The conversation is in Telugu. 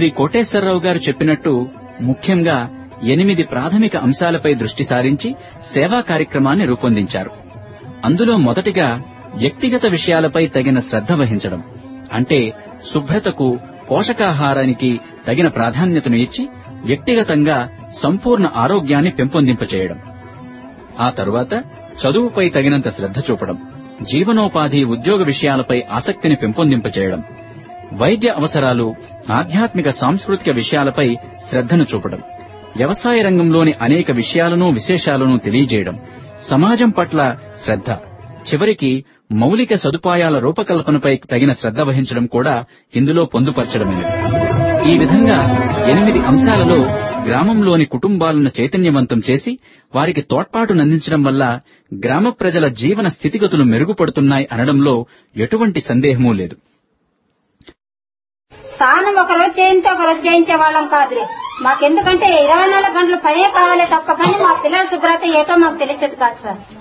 శ్రీ కోటేశ్వరరావు గారు చెప్పినట్టు ముఖ్యంగా ఎనిమిది ప్రాథమిక అంశాలపై దృష్టి సారించి సేవా కార్యక్రమాన్ని రూపొందించారు అందులో మొదటిగా వ్యక్తిగత విషయాలపై తగిన శ్రద్ధ వహించడం అంటే శుభ్రతకు పోషకాహారానికి తగిన ప్రాధాన్యతను ఇచ్చి వ్యక్తిగతంగా సంపూర్ణ ఆరోగ్యాన్ని పెంపొందింపచేయడం ఆ తరువాత చదువుపై తగినంత శ్రద్ధ చూపడం జీవనోపాధి ఉద్యోగ విషయాలపై ఆసక్తిని పెంపొందింపచేయడం వైద్య అవసరాలు ఆధ్యాత్మిక సాంస్కృతిక విషయాలపై శ్రద్ధను చూపడం వ్యవసాయ రంగంలోని అనేక విషయాలను విశేషాలను తెలియజేయడం సమాజం పట్ల శ్రద్ధ చివరికి మౌలిక సదుపాయాల రూపకల్పనపై తగిన శ్రద్ధ వహించడం కూడా ఇందులో పొందుపరచడమైనది ఈ విధంగా ఎనిమిది అంశాలలో గ్రామంలోని కుటుంబాలను చైతన్యవంతం చేసి వారికి తోడ్పాటునందించడం వల్ల గ్రామ ప్రజల జీవన స్థితిగతులు మెరుగుపడుతున్నాయి అనడంలో ఎటువంటి సందేహమూ లేదు స్నానం ఒక రోజు చేయింటే ఒక రోజు చేయించే వాళ్ళం కాదులే మాకెందుకంటే ఇరవై నాలుగు గంటలు పనే కావాలి తప్ప కానీ మా పిల్లల శుభ్రత ఏటో మాకు తెలిసేది కాదు సార్